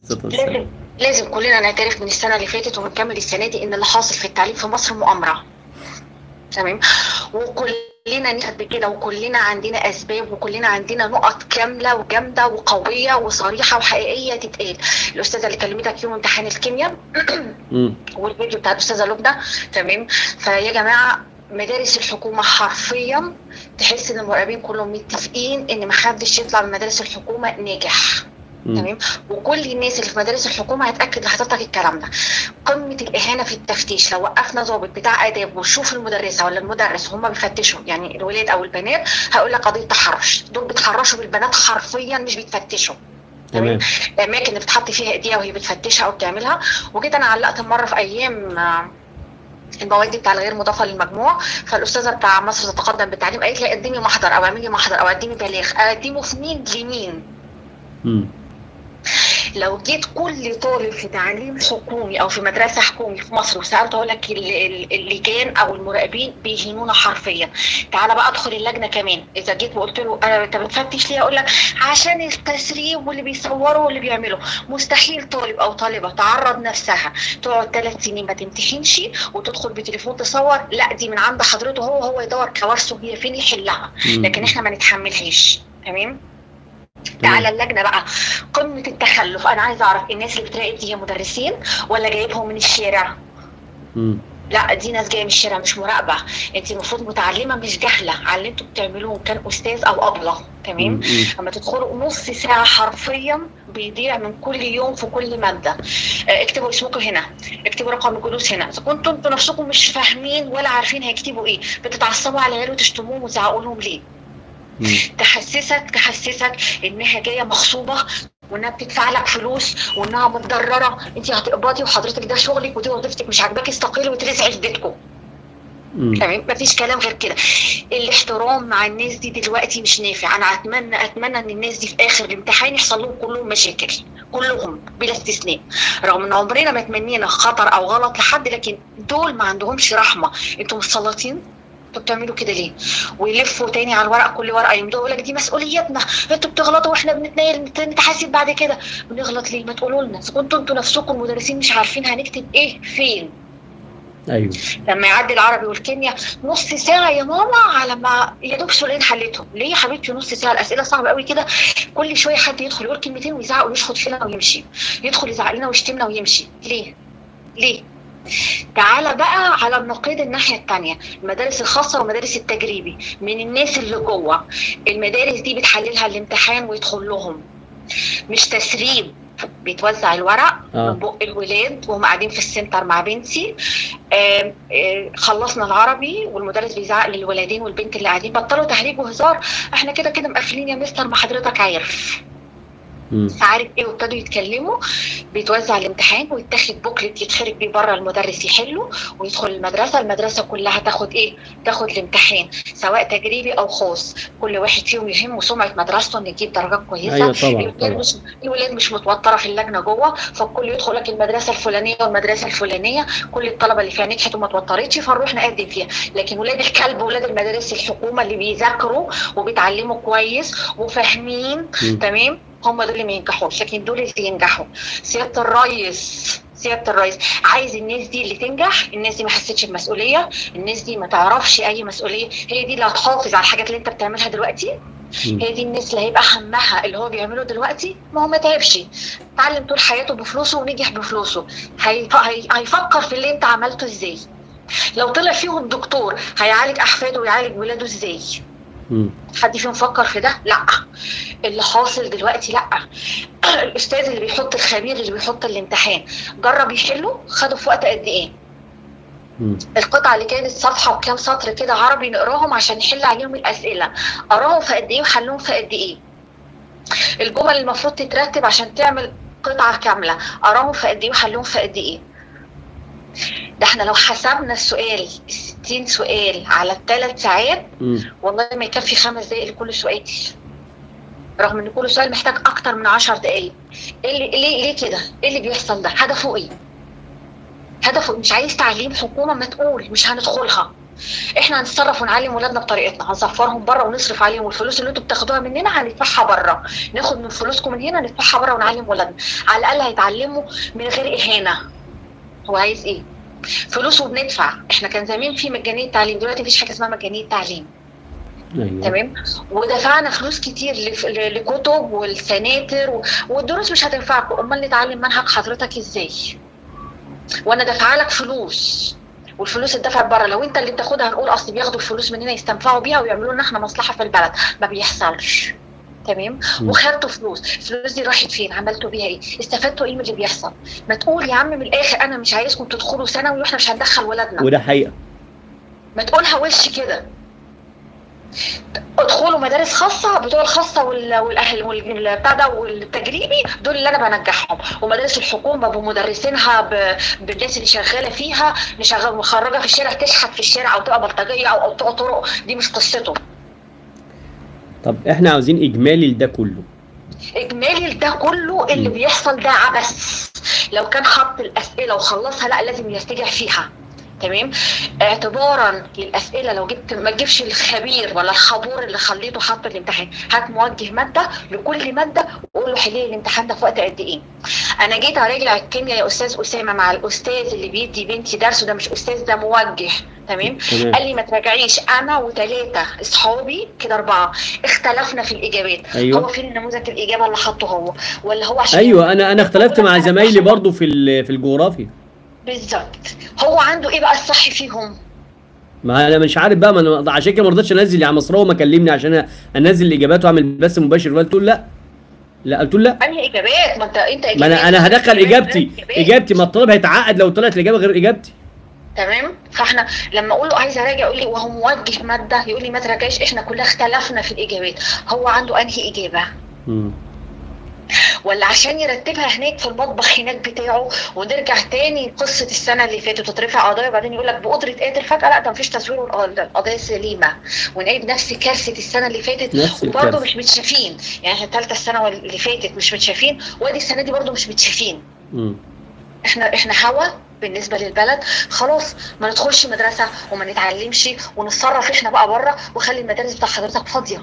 لازم لازم كلنا نعترف من السنه اللي فاتت ونكمل السنه دي ان اللي حاصل في التعليم في مصر مؤامره تمام وكلنا نشهد بكده وكلنا عندنا اسباب وكلنا عندنا نقط كامله وجامده وقويه وصريحه وحقيقيه تتقال الاستاذه اللي كلمتك يوم امتحان الكيمياء مم. والفيديو بتاع الاستاذه لبنى تمام فيا جماعه مدارس الحكومه حرفيا تحس ان المراقبين كلهم متفقين ان محدش يطلع من مدارس الحكومه ناجح مم. تمام وكل الناس اللي في مدارس الحكومه هتاكد لحضرتك الكلام ده قمه الاهانه في التفتيش لو وقفنا ضابط بتاع اداب وشوف المدرسه ولا المدرس هم بيفتشوا يعني الولاد او البنات هيقول لك قضيه تحرش دول بيتحرشوا بالبنات حرفيا مش بيتفتشوا تمام الاماكن اللي بتحط فيها ايديها وهي بتفتشها او بتعملها وجيت انا علقت مره في ايام آه، المواد بتاع الغير مضافه للمجموع فالاستاذه بتاع مصر تتقدم بالتعليم قالت لي قدمي محضر او اعملي محضر او قدمي بلاغ اقدمه في مين لمين مم. لو جيت كل طالب في تعليم حكومي او في مدرسه حكومي في مصر وسالته اقول لك ال- ال- اللجان او المراقبين بيهينونا حرفيا تعالى بقى ادخل اللجنه كمان اذا جيت وقلت له انا انت بتفتش ليه اقول لك عشان التسريب واللي بيصوروا واللي بيعملوا مستحيل طالب او طالبه تعرض نفسها تقعد ثلاث سنين ما تمتحنش وتدخل بتليفون تصور لا دي من عند حضرته هو هو يدور كوارثه هي فين يحلها مم. لكن احنا ما نتحملهاش تمام تعالى اللجنه بقى قمه التخلف انا عايزه اعرف الناس اللي بتراقب دي هي مدرسين ولا جايبهم من الشارع مم. لا دي ناس جايه من الشارع مش مراقبه انت المفروض متعلمه مش جاهله على اللي انتوا بتعملوه إن كان استاذ او ابله تمام مم. مم. اما تدخلوا نص ساعه حرفيا بيضيع من كل يوم في كل ماده آه، اكتبوا اسمكم هنا اكتبوا رقم الجلوس هنا اذا كنتوا انتوا نفسكم مش فاهمين ولا عارفين هيكتبوا ايه بتتعصبوا على العيال وتشتموهم وتزعقوا لهم ليه مم. تحسسك تحسسك انها جايه مغصوبه وانها بتدفع لك فلوس وانها متضرره انت هتقبضي وحضرتك ده شغلك ودي وظيفتك مش عاجباك استقيلي وترزعي في بيتكم مم. تمام مفيش كلام غير كده الاحترام مع الناس دي دلوقتي مش نافع انا اتمنى اتمنى ان الناس دي في اخر الامتحان يحصل لهم كلهم مشاكل كلهم بلا استثناء رغم ان عمرنا ما تمنينا خطر او غلط لحد لكن دول ما عندهمش رحمه انتوا متسلطين انتوا بتعملوا كده ليه؟ ويلفوا تاني على الورق كل ورقه يمدوا يقول لك دي مسؤوليتنا انتوا بتغلطوا واحنا بنتنايل نت- نتحاسب بعد كده بنغلط ليه؟ ما تقولوا لنا اذا كنتوا انتوا نفسكم المدرسين مش عارفين هنكتب ايه فين؟ ايوه لما يعدي العربي والكيمياء نص ساعه يا ماما على ما يا دوب سؤالين حليتهم ليه يا حبيبتي نص ساعه الاسئله صعبه قوي كده كل شويه حد يدخل يقول كلمتين ويزعق ويشخط فينا ويمشي يدخل يزعق لنا ويشتمنا ويمشي ليه ليه تعالى بقى على النقيض الناحيه الثانيه المدارس الخاصه والمدارس التجريبي من الناس اللي جوه المدارس دي بتحللها الامتحان ويدخل لهم مش تسريب بيتوزع الورق آه. من بق الولاد وهم قاعدين في السنتر مع بنتي آم، آه، خلصنا العربي والمدرس بيزعق للولدين والبنت اللي قاعدين بطلوا تهريج وهزار احنا كده كده مقفلين يا مستر ما حضرتك عارف مم. عارف ايه وابتدوا يتكلموا بيتوزع الامتحان ويتاخد بوكلت يتخرج بيه بره المدرس يحله ويدخل المدرسه المدرسه كلها تاخد ايه تاخد الامتحان سواء تجريبي او خاص كل واحد فيهم يهمه سمعه مدرسته انه يجيب درجات كويسه ايوه طبعا الولاد طبعا مش الولاد مش متوتره في اللجنه جوه فالكل يدخل لك المدرسه الفلانيه والمدرسه الفلانيه كل الطلبه اللي فيها نجحت وما توترتش فنروح نقدم فيها لكن ولاد الكلب ولاد المدارس الحكومه اللي بيذاكروا وبيتعلموا كويس وفاهمين مم. تمام هم دول اللي ما ينجحوش لكن دول اللي ينجحوا سياده الريس سياده الرئيس عايز الناس دي اللي تنجح الناس دي ما حسيتش بمسؤوليه الناس دي ما تعرفش اي مسؤوليه هي دي اللي هتحافظ على الحاجات اللي انت بتعملها دلوقتي مم. هي دي الناس اللي هيبقى همها اللي هو بيعمله دلوقتي ما هو ما تعبش اتعلم طول حياته بفلوسه ونجح بفلوسه هي... هي... هيفكر في اللي انت عملته ازاي لو طلع فيهم دكتور هيعالج احفاده ويعالج ولاده ازاي مم. حد فيهم فكر في ده لا اللي حاصل دلوقتي لا الاستاذ اللي بيحط الخبير اللي بيحط الامتحان جرب يحله خده في وقت قد ايه مم. القطعه اللي كانت صفحه وكام سطر كده عربي نقراهم عشان نحل عليهم الاسئله قراهم في قد ايه وحلهم في قد ايه الجمل اللي المفروض تترتب عشان تعمل قطعه كامله قراهم في قد ايه وحلهم في قد ايه ده احنا لو حسبنا السؤال 60 سؤال على الثلاث ساعات مم. والله ما يكفي خمس دقايق لكل سؤال رغم ان كل سؤال محتاج اكتر من عشر دقايق ايه اللي ليه ليه كده ايه اللي بيحصل ده هدفه ايه هدفه مش عايز تعليم حكومه ما تقول مش هندخلها احنا هنتصرف ونعلم ولادنا بطريقتنا هنسفرهم بره ونصرف عليهم والفلوس اللي انتوا بتاخدوها مننا هندفعها بره ناخد من فلوسكم من هنا ندفعها بره ونعلم ولادنا على الاقل هيتعلموا من غير اهانه هو عايز ايه فلوس وبندفع احنا كان زمان في مجانيه تعليم دلوقتي مفيش حاجه اسمها مجانيه تعليم ايوه تمام ودفعنا فلوس كتير لف- ل- لكتب والسناتر و- والدروس مش هتنفعكم امال نتعلم منهج حضرتك ازاي وانا دافعه لك فلوس والفلوس اتدفعت بره لو انت اللي بتاخدها هنقول اصل بياخدوا الفلوس مننا يستنفعوا بيها ويعملوا لنا احنا مصلحه في البلد ما بيحصلش تمام مم. وخدتوا فلوس الفلوس دي راحت فين عملتوا بيها ايه استفدتوا ايه من اللي بيحصل ما تقول يا عم من الاخر انا مش عايزكم تدخلوا ثانوي واحنا مش هندخل ولادنا وده حقيقه ما تقولها وش كده ادخلوا مدارس خاصه بتوع الخاصه وال- والاهل وال- بتاع ده والتجريبي دول اللي انا بنجحهم ومدارس الحكومه بمدرسينها ب- بالناس اللي شغاله فيها نشغل مخرجه في الشارع تشحت في الشارع او تبقى بلطجيه او او تبقى طرق دي مش قصته طب احنا عاوزين اجمالي لده كله اجمالي ده كله اللي مم. بيحصل ده عبث لو كان حط الاسئله وخلصها لا لازم يرتجع فيها تمام اعتبارا للاسئله لو جبت ما تجيبش الخبير ولا الخبور اللي خليته حط الامتحان هات موجه ماده لكل ماده وقول له حل لي الامتحان ده في وقت قد ايه انا جيت اراجع الكيمياء يا استاذ اسامه مع الاستاذ اللي بيدي بنتي درسه ده مش استاذ ده موجه تمام تمام قال لي ما تراجعيش انا وثلاثه اصحابي كده اربعه اختلفنا في الاجابات هو ايوه فين النموذج الاجابه اللي حطه هو ولا هو عشان ايوه انا انا اختلفت مع زمايلي برضو في ال- في الجغرافيا بالظبط هو عنده ايه بقى الصح فيهم ما انا مش عارف بقى ما انا عشان كده ما رضيتش انزل يا عم مصراوي ما كلمني عشان انزل الاجابات واعمل بث مباشر قلت له لا لا قلت له لا انهي اجابات ما انت انت ما انا انا هدخل إجابات اجابتي غير إجابات. اجابتي ما الطالب هيتعقد لو طلعت الاجابه غير اجابتي تمام فاحنا لما اقول له عايز اراجع يقول لي وهو موجه ماده يقول لي ما تراجعش احنا كلنا اختلفنا في الاجابات هو عنده انهي اجابه مم. ولا عشان يرتبها هناك في المطبخ هناك بتاعه ونرجع تاني قصه السنه اللي فاتت وتترفع قضايا وبعدين يقول لك بقدره قادر فجاه لا ده مفيش تصوير والق- القضايا سليمه ونعيد نفس كارثه السنه اللي فاتت نفس وبرضه الكارثه مش متشافين يعني احنا ثالثه السنه اللي فاتت مش متشافين وادي السنه دي برضه مش متشافين مم. احنا احنا هوا بالنسبه للبلد خلاص ما ندخلش مدرسه وما نتعلمش ونتصرف احنا بقى بره وخلي المدارس بتاع حضرتك فاضيه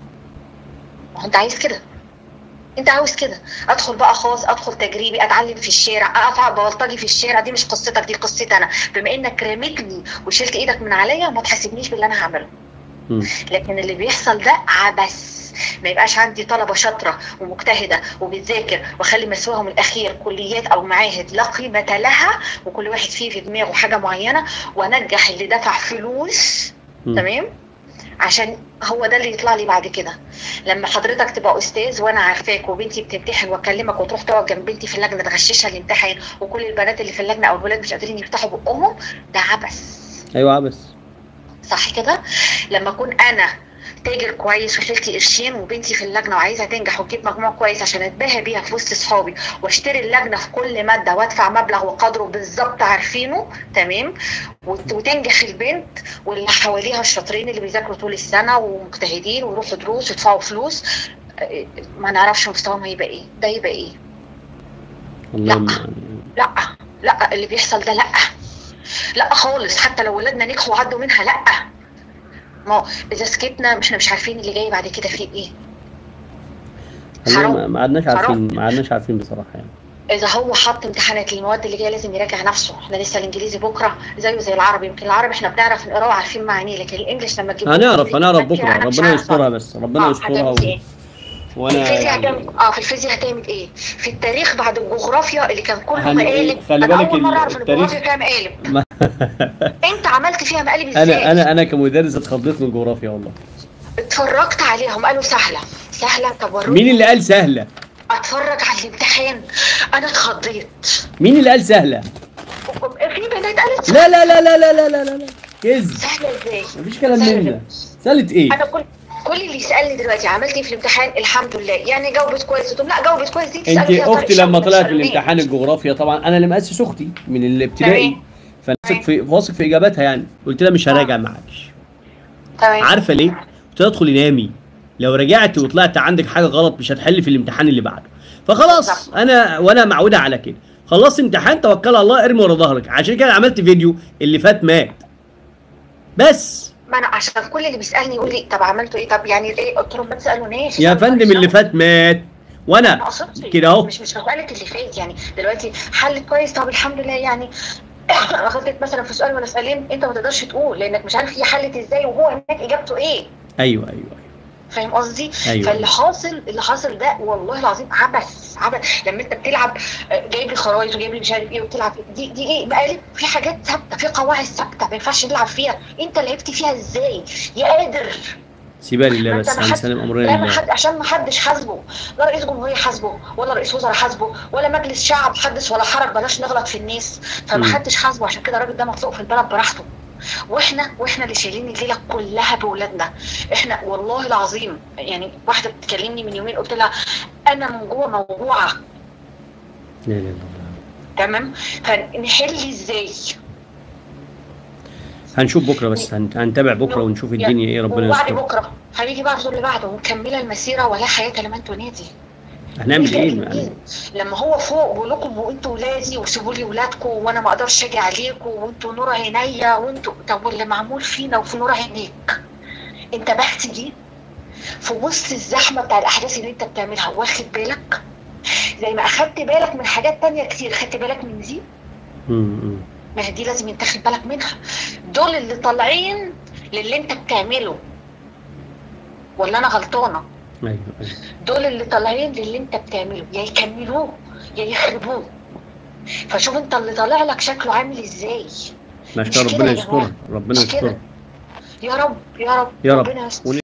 ما هو انت عايز كده انت عاوز كده ادخل بقى خاص ادخل تجريبي اتعلم في الشارع اقف بلطجي في الشارع دي مش قصتك دي قصتي انا بما انك رميتني وشلت ايدك من عليا ما تحاسبنيش باللي انا هعمله مم. لكن اللي بيحصل ده عبث ما يبقاش عندي طلبه شاطره ومجتهده وبتذاكر واخلي مسواهم الاخير كليات او معاهد لا قيمه لها وكل واحد فيه في دماغه حاجه معينه وانجح اللي دفع فلوس مم. تمام عشان هو ده اللي يطلع لي بعد كده لما حضرتك تبقى استاذ وانا عارفاك وبنتي بتمتحن واكلمك وتروح تقعد جنب بنتي في اللجنه تغششها الامتحان وكل البنات اللي في اللجنه او الولاد مش قادرين يفتحوا بقهم ده عبث ايوه بس صح كده لما اكون انا تاجر كويس وشلت قرشين وبنتي في اللجنه وعايزه تنجح وتجيب مجموع كويس عشان اتباهى بيها في وسط اصحابي واشتري اللجنه في كل ماده وادفع مبلغ وقدره بالظبط عارفينه تمام وت- وتنجح البنت واللي حواليها الشاطرين اللي بيذاكروا طول السنه ومجتهدين ويروحوا دروس ويدفعوا فلوس اه، ما نعرفش مستواهم هيبقى ايه ده يبقى ايه اللهم لا لا اللي بيحصل ده لا لا خالص حتى لو ولادنا نجحوا وعدوا منها لا ما هو اذا سكتنا مش مش عارفين اللي جاي بعد كده فيه ايه والله حرام. ما- ما عدناش حرام. عارفين ما عدناش عارفين بصراحه يعني اذا هو حط امتحانات للمواد اللي جايه لازم يراجع نفسه احنا لسه الانجليزي بكره زيه زي العربي يمكن العربي احنا بنعرف نقراه وعارفين معانيه لكن الانجليش لما تجيب هنعرف هنعرف بكره أنا مش ربنا عارفة. يسترها بس ربنا آه، يسترها هتعمل و... إيه؟ في وانا الفيزياء يعني هتعمل اه في الفيزياء هتعمل ايه؟ في التاريخ بعد الجغرافيا اللي كان كله هن- مقالب خلي أنا بالك اول مره اعرف ان التاريخ- الجغرافيا فيها مقالب ما- انت عملت فيها مقالب ازاي؟ انا انا انا كمدرس اتخضيت من الجغرافيا والله اتفرجت عليهم قالوا سهله سهله طب وروني مين اللي قال سهله اتفرج على الامتحان انا اتخضيت مين اللي قال سهله في بنات قالت لا لا لا لا لا لا لا لا لا كذب سهله ازاي؟ مفيش كلام سهلة. من ده سهلة ايه انا كل كل اللي يسالني دلوقتي عملت ايه في الامتحان الحمد لله يعني جاوبت كويس قلت لهم لا جاوبت كويس دي انت تسألوا فيها طارق اختي لما شوقي، طلعت في مش الامتحان الجغرافيا طبعا انا اللي مؤسس اختي من الابتدائي تمام. فنثق في واثق في اجاباتها يعني قلت لها مش هراجع معاكش تمام عارفه ليه؟ قلت لها ادخلي نامي لو رجعت وطلعت عندك حاجه غلط مش هتحل في الامتحان اللي بعده فخلاص بالظبط. انا وانا معوده على كده خلصت امتحان توكل على الله ارمي ورا ظهرك عشان كده عملت فيديو اللي فات مات بس ما انا عشان كل اللي بيسالني يقول لي طب عملتوا ايه طب يعني ايه قلت لهم ما تسالوناش يا فندم اللي فات مات ما وانا اقصدش كده اهو. مش مش مسألة اللي فات يعني دلوقتي حلت كويس طب الحمد لله يعني غلطت مثلا في سؤال ولا سؤالين انت ما تقدرش تقول لانك مش عارف هي حلت ازاي وهو هناك اجابته ايه ايوه ايوه ايوه فاهم قصدي؟ أيوة. فاللي حاصل اللي حاصل ده والله العظيم عبث عبث لما انت بتلعب آه، جايب لي خرايط وجايب لي مش عارف ايه وبتلعب دي دي ايه مقالب في حاجات ثابته في قواعد ثابته ما ينفعش نلعب فيها انت لعبت فيها ازاي؟ يا قادر سيبها لله ما بس انت ما عم حد- سلم امرنا لا ما لله حد عشان ما حدش حاسبه لا رئيس جمهوريه حاسبه ولا رئيس وزراء حاسبه ولا مجلس شعب حدث ولا حرج بلاش نغلط في الناس فما مم. حدش حاسبه عشان كده الراجل ده مطلوق في البلد براحته واحنا واحنا اللي شايلين الليله كلها باولادنا احنا والله العظيم يعني واحده بتكلمني من يومين قلت لها انا من جوه موجوعه لا لا لا تمام فنحل ازاي هنشوف بكره بس هن- هنتابع بكره ونشوف الدنيا ايه ربنا وبعد يستر بكره هيجي بعده اللي بعده ومكمله المسيره ولا حياه لمن تنادي هنعمل الفرق ايه مين؟ يعني لما هو فوق بيقول لكم وانتوا ولادي وسيبوا لي ولادكم وانا ما اقدرش اجي عليكم وانتوا نور عينيا وانتوا طب واللي معمول فينا وفي نور عينيك انتبهت دي في وسط الزحمه بتاع الاحداث اللي انت بتعملها واخد بالك زي ما اخدت بالك من حاجات تانية كتير خدت بالك من دي مم، مم. ما هي دي لازم ينتخب بالك منها دول اللي طالعين للي انت بتعمله ولا انا غلطانه ايوه ايوه دول اللي طالعين للي انت بتعمله يا يكملوه يا يخربوه فشوف انت اللي طالع لك شكله عامل ازاي ما مش شاء كده ربنا يا جماعة. يسترها ربنا مش كده. يسترها يا رب يا رب يا رب. ربنا يستر